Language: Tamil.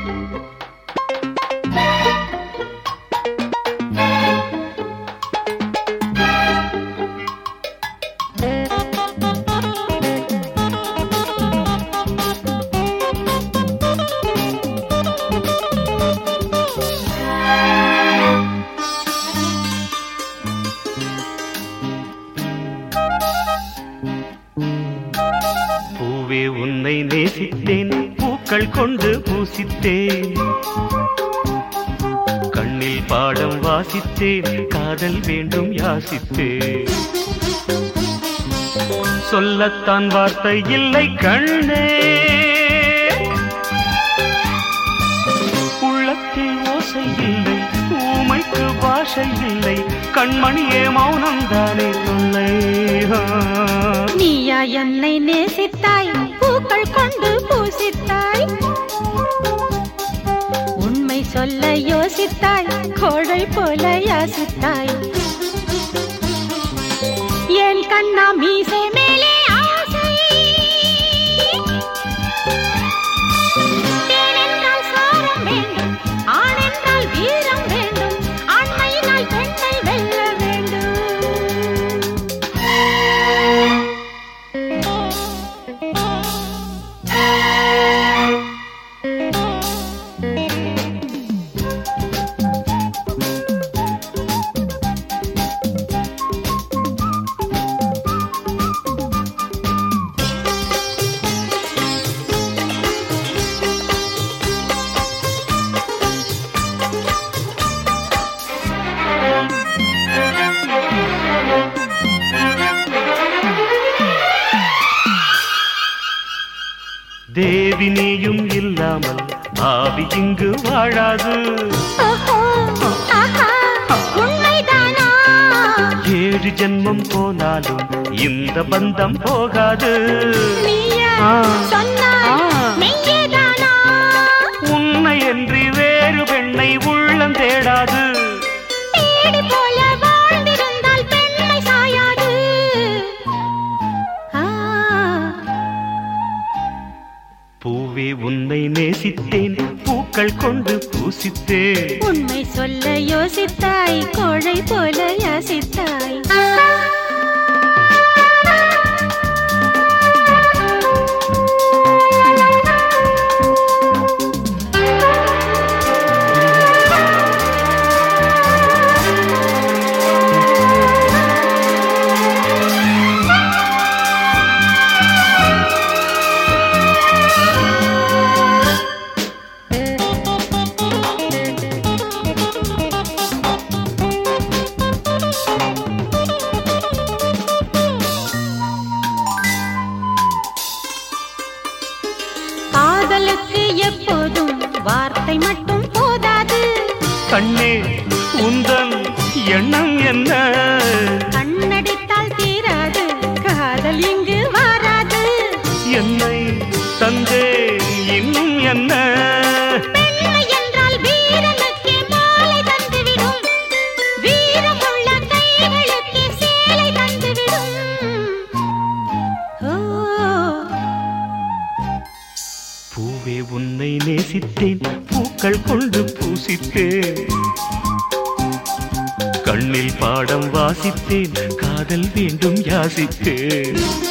பூவே உன்னை நேசித்தேன் பூக்கள் கொண்டு பூசித்தேன் கண்ணில் பாடம் வாசித்தேன் காதல் வேண்டும் யாசித்தேன் சொல்லத்தான் வார்த்தை இல்லை கண்ணே உள்ளத்தில் ஓசை இல்லை ஊமைக்கு பாஷை இல்லை கண்மணியே மௌனம் தானே தொல்லை ஆ. நீயா என்னை நேசித்தாய் பூக்கள் கொண்டு பூசித்தாய் உண்மை சொல்ல யோசித்தாய் கோழை போல யாசித்தாய் என் கண்ணா மீசை மேலே ஆசை தேனென்றால் சாரம் வேண்டும் ஆணென்றால் வீரம் வேண்டும் ஆண்மையினால் பெண்ணை வெல்ல வேண்டும் தேவி நீயும் இல்லாமல் ஆவி இங்கு வாழாது ஓஹோ, ஆஹா, உண்மைதானா? ஏழு ஜென்மம் போனாலும் இந்த பந்தம் போகாது நீயா ஆ. சொன்னாய், ஆ. மெய்யேதானா? உன்னை என்று வேறு பெண்ணை உள்ளம் தேடாது தேடி போல வாழ்ந்திருந்தால் பெண்மை சாயாது. ஆ, பூவே உன்னை நேசித்தேன் பூக்கள் கொண்டு பூசித்தேன் உண்மை சொல்ல யோசித்தாய் கோழை போல யாசித்தாய் காதலுக்கு எப்போதும் வார்த்தை மட்டும் போதாது கண்ணே உந்தன் எண்ணம் என்ன கண்ணடித்தால் தீராது காதல் இங்கு வாராது என்னை தந்தே இன்னும் என்ன பெண்மை என்றால் வீரனுக்கே மாலை தந்துவிடும் வீரமுள்ள கைகளுக்கே சேலை தந்துவிடும் ஓ பூவே உன்னை நேசித்தேன் பூக்கள் கொண்டு பூசித்தேன் கண்ணில் பாடம் வாசித்தேன் காதல் வேண்டும் யாசித்தேன்